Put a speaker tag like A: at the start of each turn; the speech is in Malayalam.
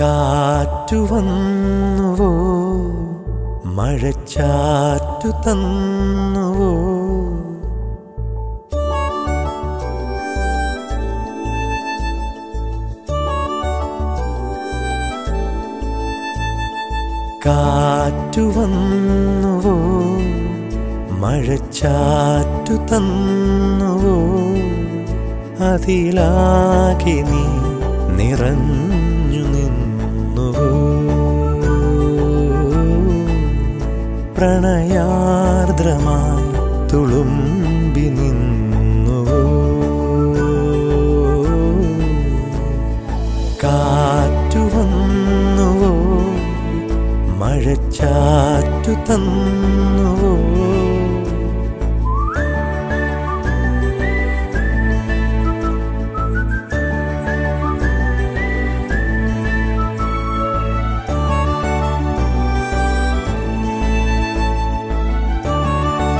A: കാറ്റു വന്നുവോ മഴച്ചാറ്റു തന്നുവോ കാറ്റു വന്നുവോ മഴച്ചാറ്റു തന്നുവോ അതിലാകെ നീ നിറഞ്ഞു നിന്നുവോ പ്രണയാർദ്രമായി തുളുമ്പി നിന്നുവോ കാറ്റു വന്നുവോ മഴച്ചാറ്റു തന്നുവോ